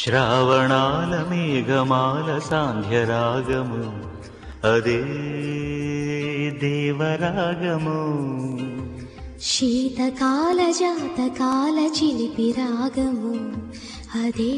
శ్రావణాల మేఘమాల సాంధ్యరాగము అదే దేవరాగము శీతకాల జాతకాల చిలిపి రాగము అదే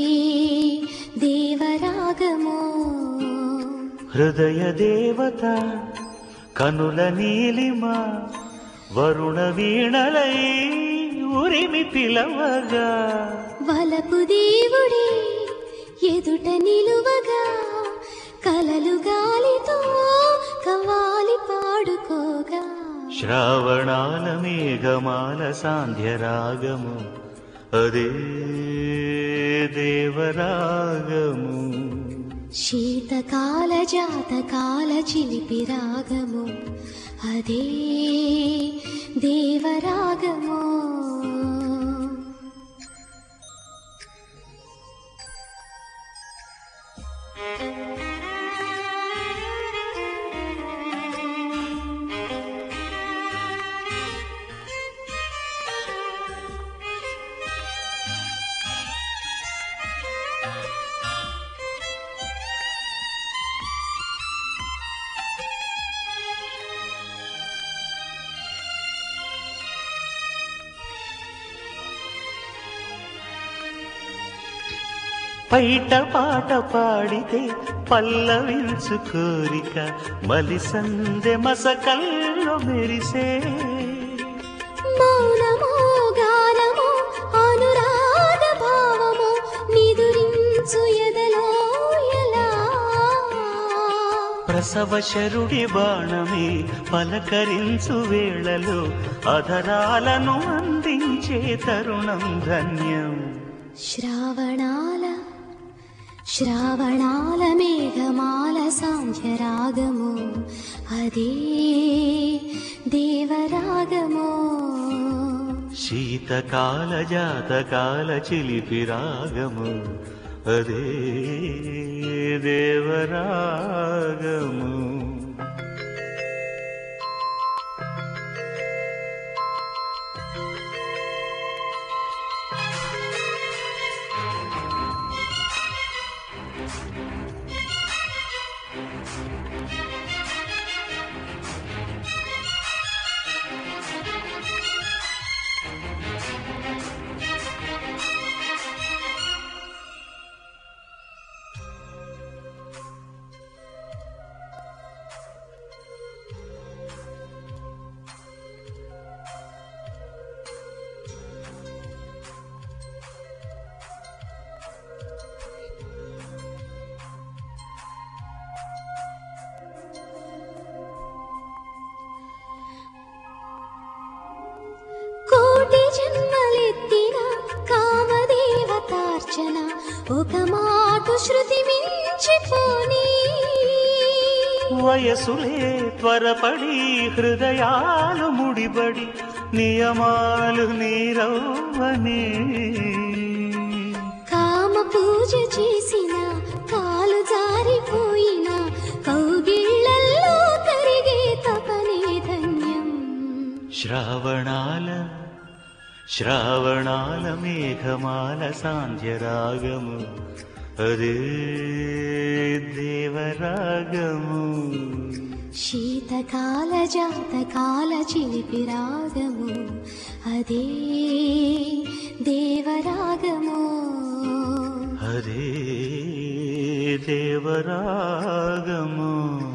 దేవరాగము హృదయ దేవత కనుల నీలిమ వరుణ వీణలై ఉరిమి పిలవగా వలపు దేవుడి ఎదుట నిలువగా కలలు గాలితో కవాలి పాడుకోగా శ్రావణాల మేఘమాల సాంధ్యరాగము అదే దేవరాగము శీతకాల జాతకాల చిలిపి రాగము అదే దేవరాగము పైట పాట పాడితే పల్లవించు కోరిక మలిసందె మసకల్లో మెరిసే మౌనమో గానమో అనురాగ భావమో నిదురించు ఎదలో ఎలా ప్రసవ శరుడి బాణమే పలకరించు వేళలో అధరాలను అందించే తరుణం ధన్యం శ్రావణాల శ్రావణాల మేఘమాల సాంధ్యరాగము అదే దేవరాగము శీతకాల జాతకాల చిలిపి రాగము అదే దేవరాగము కోటి జన్మలెత్తిన కామదేవతార్చన ఒక మాటు శృతి మించిపోని వయసులే త్వరపడి హృదయాలు ముడిబడి నియమాలు నీరవ్వనే కామ పూజ చేసిన కాలు జారిపోయిన కౌగిళ్ళల్లో కరిగే తపనే ధన్యం శ్రావణాల శ్రావణాల మేఘమాల సాంధ్యరాగము అదే దేవరాగము శీతకాల జాతకాల చిలిపి రాగము అదే దేవరాగము అదే దేవరాగము